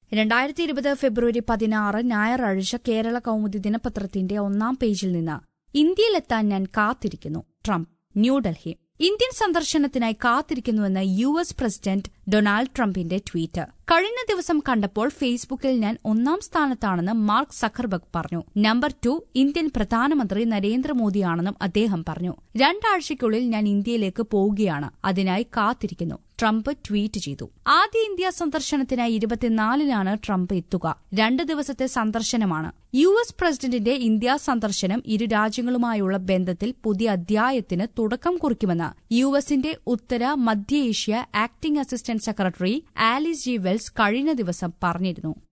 രണ്ടായിരത്തി ഇരുപത് ഫെബ്രുവരി പതിനാറ് ഞായറാഴ്ച കേരള കൗമുദി ദിനപത്രത്തിന്റെ ഒന്നാം പേജിൽ നിന്ന് ഇന്ത്യയിലെത്താൻ ഞാൻ കാത്തിരിക്കുന്നു ട്രംപ് ന്യൂഡൽഹി ഇന്ത്യൻ സന്ദർശനത്തിനായി കാത്തിരിക്കുന്നുവെന്ന് യു എസ് പ്രസിഡന്റ് ഡൊണാൾഡ് ട്രംപിന്റെ ട്വീറ്റ് കഴിഞ്ഞ ദിവസം കണ്ടപ്പോൾ ഫേസ്ബുക്കിൽ ഞാൻ ഒന്നാം സ്ഥാനത്താണെന്ന് മാർക്ക് സക്കർബർഗ് പറഞ്ഞു നമ്പർ ടു ഇന്ത്യൻ പ്രധാനമന്ത്രി നരേന്ദ്രമോദിയാണെന്നും അദ്ദേഹം പറഞ്ഞു രണ്ടാഴ്ചയ്ക്കുള്ളിൽ ഞാൻ ഇന്ത്യയിലേക്ക് പോവുകയാണ് അതിനായി കാത്തിരിക്കുന്നു ട്രംപ് ട്വീറ്റ് ചെയ്തു ആദ്യ ഇന്ത്യ സന്ദർശനത്തിനായി ഇരുപത്തിനാലിനാണ് ട്രംപ് എത്തുക രണ്ട് ദിവസത്തെ സന്ദർശനമാണ് യു എസ് പ്രസിഡന്റിന്റെ ഇന്ത്യ സന്ദർശനം ഇരു രാജ്യങ്ങളുമായുള്ള ബന്ധത്തിൽ പുതിയ അധ്യായത്തിന് തുടക്കം കുറിക്കുമെന്ന് യു എസിന്റെ ഉത്തര മധ്യ Asia acting assistant secretary Alice G Wells കഴിഞ്ഞ ദിവസം പറഞ്ഞിരുന്നു